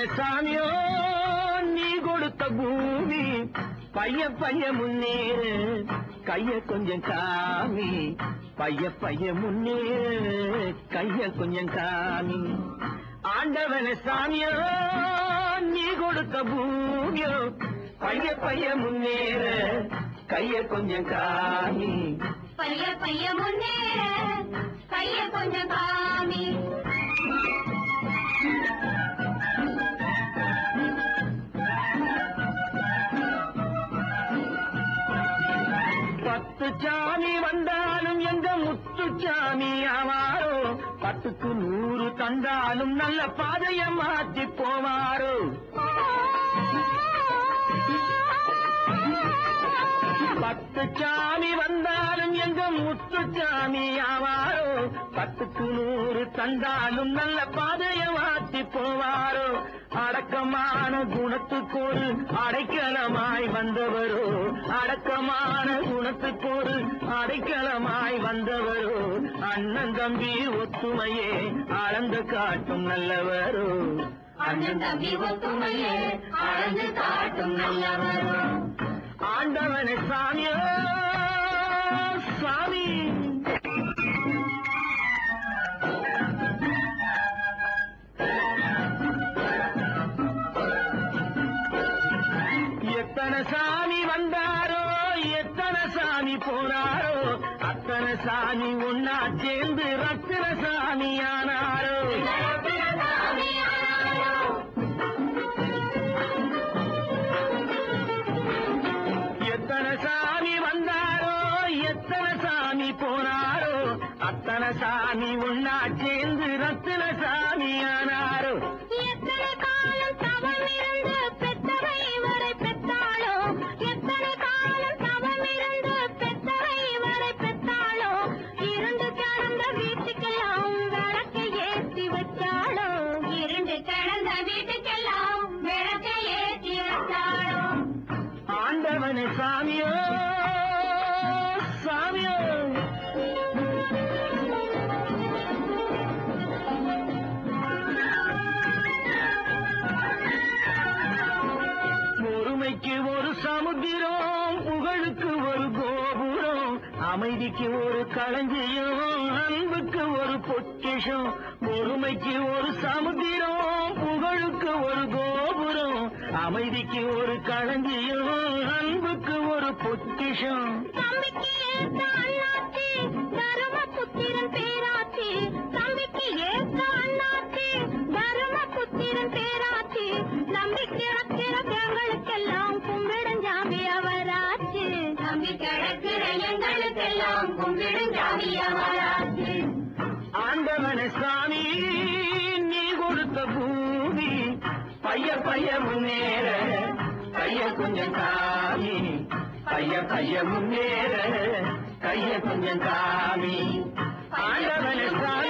ஆண்டவனே சாமியோ நீ கொடுத்த பூமி பைய பைய முன்னேறு கைய கொஞ்சம் காமி பைய பைய முன்னேறு கைய கொஞ்சம் காமி ஆண்டவனே சாமியோ நீ கொடுத்த பூமியோ பைய பைய முன்னேறு கைய கொஞ்சம் காமி பைய பைய முன்னேற கைய கொஞ்சம் காமி பத்து சாமி வந்தாலும் எங்க முத்துச்சாமி ஆவாரோ பத்துக்கு நூறு தந்தாலும் நல்ல பாதைய மாற்றி போவாரோ பத்து சாமி வந்தாலும் எங்க முத்துச்சாமி ஆவாரோ பத்துக்கு நூறு தந்தாலும் நல்ல பாதைய மாற்றி போவாரோ அடக்கமான குணத்துக்கோடு அடைக்கலமாய் வந்தவரோ அடக்கமான குணத்துக்கோடு அடைக்கலமாய் வந்தவரோ அண்ணன் தம்பி ஒத்துமையே அளந்து காட்டும் நல்லவரோ அண்ணன் தம்பி ஒத்துமையே அளந்து காட்டும் நல்லவரும் ஆண்டவனே சாமியோ சாமி எத்தனை சாமி வந்தாரோ எத்தனை சாமி போனாரோ அத்தனை சாமி ஒன்னா சேர்ந்து ரத்தின சாமி ஆனாரோ எத்தனை சாமி வந்தாரோ எத்தனை சாமி போனாரோ அத்தனை சாமி ஒன்னா சேர்ந்து ரத்தின சாமி ஆனாரோ எத்தனை காலம் தவம் இருந்து பெத்தவை வரை பெற்றாளோ எத்தனை காலம் தவம் இருந்து பெத்தவை வரை பெற்றாளோ இருந்து கிடந்த வீட்டுக்கெல்லாம் விளக்கை ஏற்றி வச்சாளோ இருந்து கிடந்த வீட்டுக்கெல்லாம் விளக்கை ஏற்றி வச்சாளோ ஆண்டவனே சாமியோ சாமியோ பொறுமைக்கு ஒரு சமுத்திரம் புகழுக்கு ஒரு கோபுரம் அமைதிக்கு ஒரு களஞ்சியம் அன்புக்கு ஒரு பொக்கிஷம் பொறுமைக்கு ஒரு சமுத்திரம் புகழுக்கு ஒரு கோபுரம் அமைதிக்கு ஒரு களஞ்சியம் அன்புக்கு ஒரு பொக்கிஷம் தம்பிக்கு ஏத்த அண்ணாச்சி தருமபுத்திரன் பேராச்சி தம்பிக்கு ஏத்த அண்ணாச்சி தருமபுத்திரன் பேராச்சி நம்பி கிடக்கிற எங்களுக்கெல்லாம் கும்பிடுஞ்சாமி அவராச்சு நம்பி கிடக்கிற எங்களுக்கெல்லாம் கும்பிடுஞ்சாமி அவராச்சு ஆண்டவனே சாமி நீ கொடுத்த பூமி பைய பைய முன்னேற கைய கொஞ்சம் காமி பைய பைய முன்னேற கைய கொஞ்சம் காமி ஆண்டவனே சாமி